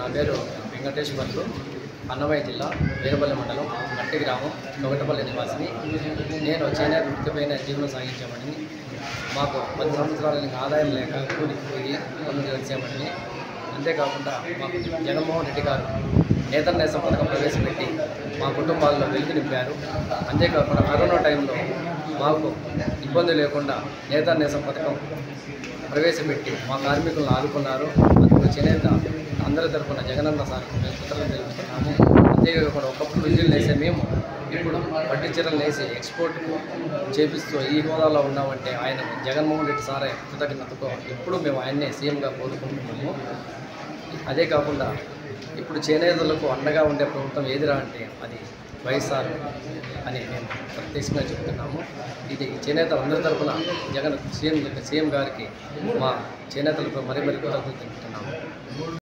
నా పేరు వెంకటేశ్వర్లు అన్నమయ్య జిల్లా వీరపల్లి మండలం మట్టి గ్రామం తొగటపల్లి నివాసిని నేను చేనేత వృత్తిపైన జీవనం సాగించామని మాకు పది సంవత్సరాల నుంచి ఆదాయం లేక కూలిపోయి పనులు చేసామని అంతేకాకుండా మాకు జగన్మోహన్ రెడ్డి గారు నేతల నేసం పథకం ప్రవేశపెట్టి మా కుటుంబాల్లో వెలుగు నింపారు అంతేకాకుండా కరోనా టైంలో మాకు ఇబ్బంది లేకుండా నేతల నేసం పథకం ప్రవేశపెట్టి మా కార్మికులను ఆదుకున్నారు అందుకు చేనేత అందరి తరఫున జగనన్న సార్ మేము కృతజ్ఞతలు తెలుపుతున్నాము అంతేకాకుండా ఒకప్పుడు విజులు వేసే మేము ఇప్పుడు పట్టు చీరలు వేసి ఎక్స్పోర్ట్కు చేపిస్తూ ఈ హోదాలో ఉన్నామంటే ఆయన జగన్మోహన్ రెడ్డి సార్ కృతజ్ఞతతో ఎప్పుడు మేము ఆయన్నే సీఎంగా కోరుకుంటున్నాము అదే కాకుండా ఇప్పుడు చేనేతలకు అండగా ఉండే ప్రభుత్వం ఏదిరా అంటే అది వైఎస్ఆర్ అని మేము ప్రత్యక్షంగా చెప్తున్నాము ఇది చేనేతలు అందరి తరఫున జగన్ సీఎం సీఎం గారికి మా చేనేతలకు మరి మరి కృతజ్ఞతలు తెలుపుతున్నాము